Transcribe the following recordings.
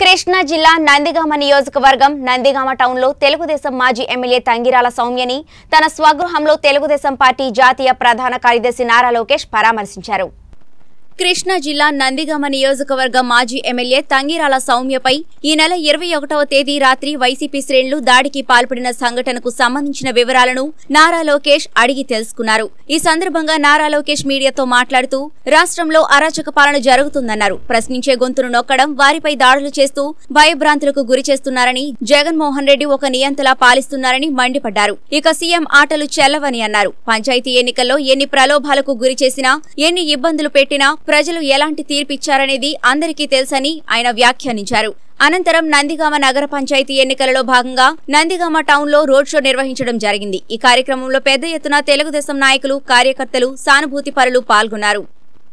కృష్ణా జిల్లా నందిగామ నియోజకవర్గం నందిగామ టౌన్లో తెలుగుదేశం మాజీ ఎమ్మెల్యే తంగిరాల సౌమ్యని తన స్వగృహంలో తెలుగుదేశం పార్టీ జాతీయ ప్రధాన కార్యదర్శి నారా లోకేష్ పరామర్శించారు కృష్ణా జిల్లా నందిగామ నియోజకవర్గ మాజీ ఎమ్మెల్యే తంగిరాల సౌమ్యపై ఈ నెల ఇరవై ఒకటవ తేదీ రాత్రి వైసీపీ శ్రేణులు దాడికి పాల్పడిన సంఘటనకు సంబంధించిన వివరాలను నారా లోకేష్ అడిగి తెలుసుకున్నారు ఈ సందర్భంగా నారా లోకేష్ మీడియాతో మాట్లాడుతూ రాష్ట్రంలో అరాచక పాలన జరుగుతుందన్నారు ప్రశ్నించే గొంతును నొక్కడం వారిపై దాడులు చేస్తూ భయభ్రాంతులకు గురి చేస్తున్నారని జగన్మోహన్ రెడ్డి ఒక నియంతలా పాలిస్తున్నారని మండిపడ్డారు ఇక సీఎం ఆటలు చెల్లవని అన్నారు పంచాయతీ ఎన్నికల్లో ఎన్ని ప్రలోభాలకు గురి చేసినా ఎన్ని ఇబ్బందులు పెట్టినా ప్రజలు ఎలాంటి తీర్పిచ్చారనేది అందరికీ తెలుసని ఆయన వ్యాఖ్యానించారు అనంతరం నందిగామ నగర పంచాయతీ ఎన్నికలలో భాగంగా నందిగామ టౌన్ లో రోడ్ షో నిర్వహించడం జరిగింది ఈ కార్యక్రమంలో పెద్ద ఎత్తున తెలుగుదేశం నాయకులు కార్యకర్తలు సానుభూతి పరులు పాల్గొన్నారు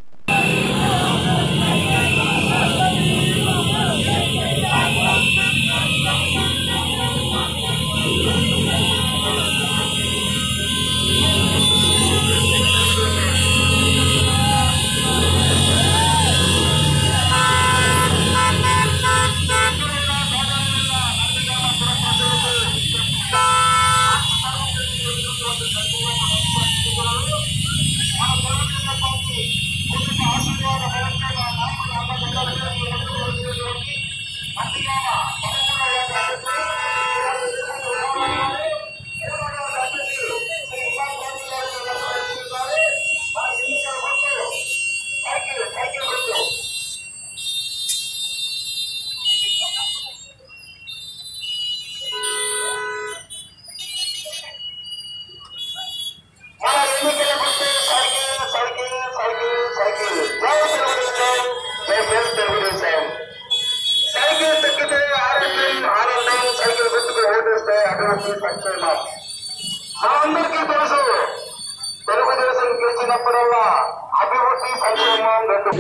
మన ఎన్నికల గుర్తు సైకిల్ సైకిల్ సైకిల్ సైకిల్ జై తెలుగుదేశం జై జై తెలుగుదేశం సైకిల్ తొక్కితే ఆరోగ్యం ఆనందం సైకిల్ గుర్తుకు ఓటేస్తే అభివృద్ధి సంక్షేమం మనందరికీ తెలుసు తెలుగుదేశం గెలిచినప్పుడల్లా అభివృద్ధి సంక్షేమం రెండు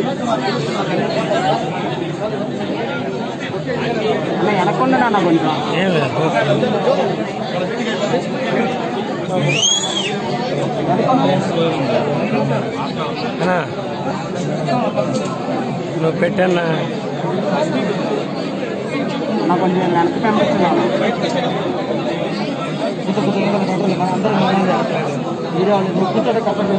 వెనకుండా నాన్న కొంచెం అన్నా నువ్వు పెట్టన్నా నా కొంచెం వెనక్కి కనిపిస్తున్నాను మీరు వాళ్ళు ముక్కుతాడు కప్పడు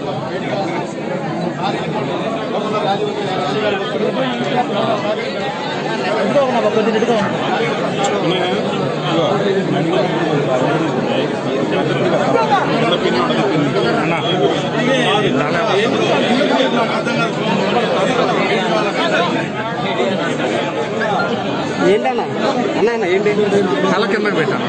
ఏంటన్నా అన్న అన్న ఏంటి తల కింద పెట్టాను